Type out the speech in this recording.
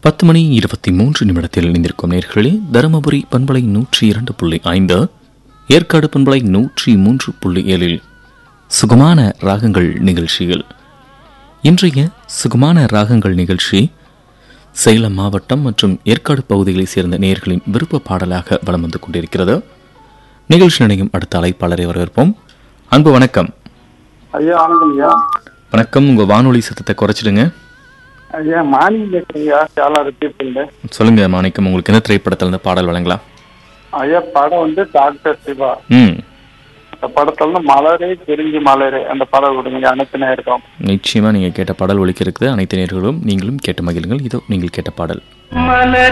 பத்து மணி இருபத்தி மூன்று நிமிடத்தில் இணைந்திருக்கும் நேர்களே தருமபுரி பண்பலை நூற்றி இரண்டு புள்ளி ஐந்து ஏற்காடு பண்பலை நூற்றி மூன்று புள்ளி ஏழில் சுகமான ராகங்கள் நிகழ்ச்சிகள் இன்றைய சுகமான ராகங்கள் நிகழ்ச்சி சேலம் மாவட்டம் மற்றும் ஏற்காடு பகுதிகளைச் சேர்ந்த நேயர்களின் விருப்ப பாடலாக வலம் வந்து கொண்டிருக்கிறது நிகழ்ச்சி நினையும் அடுத்த அழைப்பாளரை வரவேற்போம் அன்பு வணக்கம் ஐயா வணக்கம் ஐயா வணக்கம் உங்க வானொலி சத்தத்தை குறைச்சிடுங்க ஐயா மார்னிங் பேசுறீங்க சேலா ரிப்பீட் சொல்லுங்க மாணிக்கம் உங்களுக்கு என்ன திரைப்படத்துல இருந்து பாடல் வழங்கலாம் ஐயா படம் வந்து டாக்டர் சிவா ம் அந்த படத்துல இருந்து மலரே தெரிஞ்சு மலரே அந்த படம் கொடுங்க அனைத்து நேரம் நிச்சயமா நீங்க கேட்ட பாடல் ஒலிக்க இருக்குது அனைத்து நேர்களும் நீங்களும் கேட்டு மகிழுங்கள் இதோ நீங்கள் கேட்ட பாடல் மலர்